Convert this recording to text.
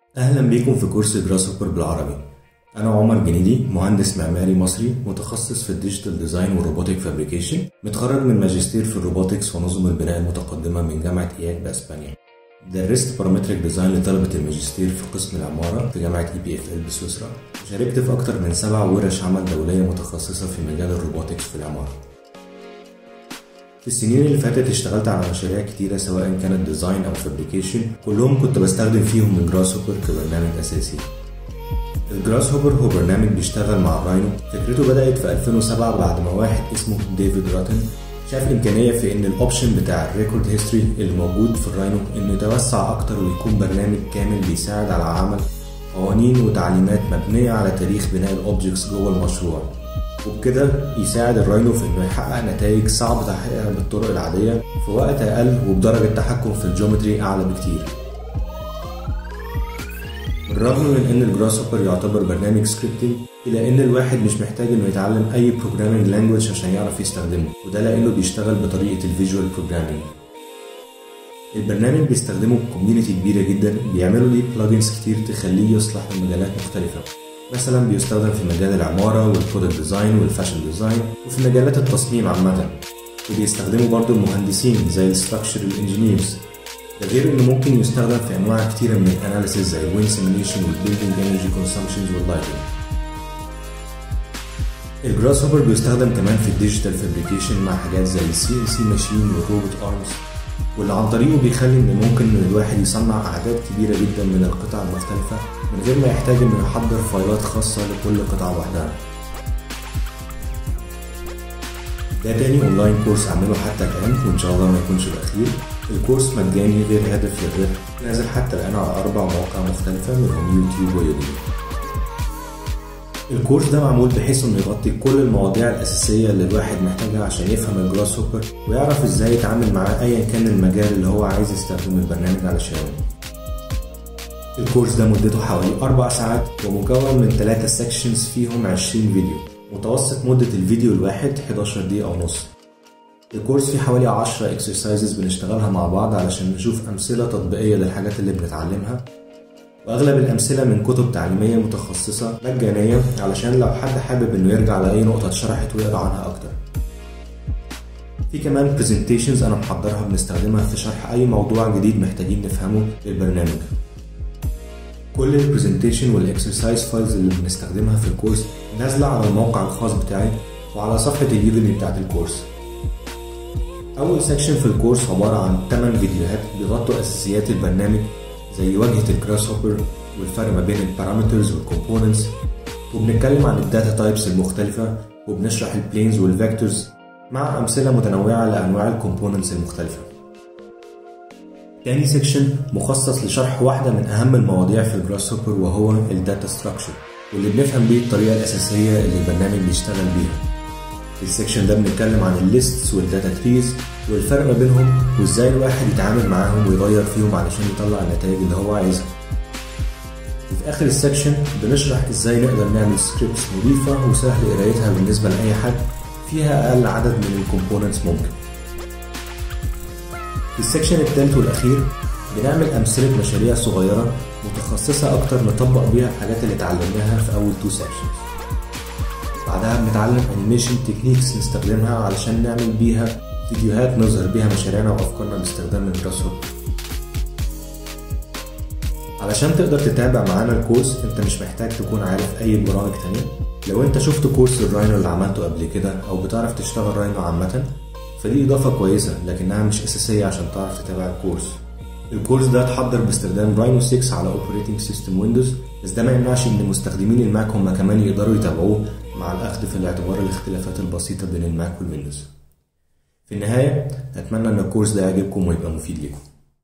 أهلا بيكم في كورس جراس هوبر بالعربي أنا عمر جنيدي مهندس معماري مصري متخصص في الديجيتال ديزاين والروبوتيك فابريكيشن متخرج من ماجستير في الروبوتكس ونظم البناء المتقدمة من جامعة إياك بأسبانيا درست بارامتريك ديزاين لطلبة الماجستير في قسم العمارة في جامعة إي بي إف إل بسويسرا وشاركت في أكتر من سبع ورش عمل دولية متخصصة في مجال الروبوتكس في العمارة في السنين اللي فاتت اشتغلت على مشاريع كتيرة سواء كانت ديزاين أو فابريكيشن كلهم كنت بستخدم فيهم الجراس هوبر كبرنامج أساسي الجراس هوبر هو برنامج بيشتغل مع الراينو فكرته بدأت في 2007 بعد ما واحد اسمه ديفيد راتن شاف إمكانية في إن الأوبشن بتاع الريكورد هيستوري اللي موجود في الراينو إنه يتوسع أكتر ويكون برنامج كامل بيساعد على عمل قوانين وتعليمات مبنية على تاريخ بناء الأوبجكتس جوه المشروع وبكده يساعد الراينو في انه يحقق نتائج صعب تحقيقها بالطرق العادية في وقت أقل وبدرجة تحكم في الجيومتري أعلى بكتير بالرغم من ان الجراس هوبر يعتبر برنامج سكريبتنج الا ان الواحد مش محتاج انه يتعلم اي بروجرامينج لانجوج عشان يعرف يستخدمه وده لانه بيشتغل بطريقه الفيجوال بروجرامينج البرنامج بيستخدمه كوميونتي كبيرة جدا بيعملوا ليه بلجنز كتير تخليه يصلح لمجالات مختلفة مثلا بيستخدم في مجال العمارة والبرودكت ديزاين والفاشن ديزاين وفي مجالات التصميم عامة وبيستخدمه برضه المهندسين زي الستراكشرال انجينيرز ده غير انه ممكن يستخدم في انواع كتيره من الاناليسيز زي الوين سيميليشن والبيلدينج انرجي كونسامشنز واللايتنج الجراس هوبر بيستخدم كمان في الديجيتال فابريكيشن مع حاجات زي السي ان سي ماشين والروبوت ارمز واللي عن طريقه بيخلي ان ممكن ان الواحد يصنع اعداد كبيره جدا من القطع المختلفه من غير ما يحتاج انه يحضر فايلات خاصه لكل قطعه لوحدها ده تاني اونلاين كورس اعمله حتى الان وان شاء الله ما يكونش الاخير الكورس مجاني غير هدف للربح نازل حتى الان على اربع مواقع مختلفه منهم يوتيوب ويوديمي الكورس ده معمول بحيث انه يغطي كل المواضيع الاساسيه اللي الواحد محتاجها عشان يفهم الجراس هوبر ويعرف ازاي يتعامل معاه ايا كان المجال اللي هو عايز يستخدم البرنامج علشانه الكورس ده مدته حوالي أربع ساعات ومكون من ثلاثة سيكشنز فيهم 20 فيديو متوسط مدة الفيديو الواحد 11 دقيقة ونص الكورس فيه حوالي 10 اكسرسايزز بنشتغلها مع بعض علشان نشوف أمثلة تطبيقية للحاجات اللي بنتعلمها وأغلب الأمثلة من كتب تعليمية متخصصة مجانية علشان لو حد حابب إنه يرجع لأي نقطة اتشرحت ويقرا عنها أكتر في كمان برزنتيشنز أنا محضرها بنستخدمها في شرح أي موضوع جديد محتاجين نفهمه للبرنامج كل البرزنتيشن والاكسرسايز فايلز اللي بنستخدمها في الكورس نازلة على الموقع الخاص بتاعي وعلى صفحة اليوديمي بتاعت الكورس أول سيكشن في الكورس عبارة عن 8 فيديوهات بيغطوا أساسيات البرنامج زي واجهة الجراس هوبر والفرق ما بين البارامترز والكومبوننتس وبنتكلم عن الداتا تايبس المختلفة وبنشرح البلينز والفيكتورز مع أمثلة متنوعة لأنواع الكومبوننتس المختلفة تاني سيكشن مخصص لشرح واحدة من أهم المواضيع في الجراس هوبر وهو الداتا ستراكشر واللي بنفهم بيه الطريقة الأساسية اللي البرنامج بيشتغل بيها في السكشن ده بنتكلم عن الليستس والداتا تريز والفرق ما بينهم وازاي الواحد يتعامل معاهم ويغير فيهم علشان يطلع النتائج اللي هو عايزها وفي اخر السكشن بنشرح ازاي نقدر نعمل سكريبتس نظيفة وسهل قرايتها بالنسبة لأي حد فيها أقل عدد من الكومبوننتس ممكن في السكشن التالت والأخير بنعمل أمثلة مشاريع صغيرة متخصصة أكتر نطبق بيها الحاجات اللي اتعلمناها في أول تو سكشنز بعدها بنتعلم انيميشن تكنيكس نستخدمها علشان نعمل بيها فيديوهات نظهر بيها مشاريعنا وافكارنا باستخدام الجراس هوب علشان تقدر تتابع معانا الكورس انت مش محتاج تكون عارف اي برامج تانية لو انت شفت كورس الراينو اللي عملته قبل كده او بتعرف تشتغل راينو عامة فدي اضافة كويسة لكنها مش اساسية عشان تعرف تتابع الكورس الكورس ده اتحضر باستخدام راينو 6 على اوبريتنج سيستم ويندوز بس ده ما يمنعش ان مستخدمين الماك هم كمان يقدروا يتابعوه مع الأخذ في الاعتبار الاختلافات البسيطة بين الماك والويندوز في النهاية أتمنى أن الكورس ده يعجبكم ويبقى مفيد لكم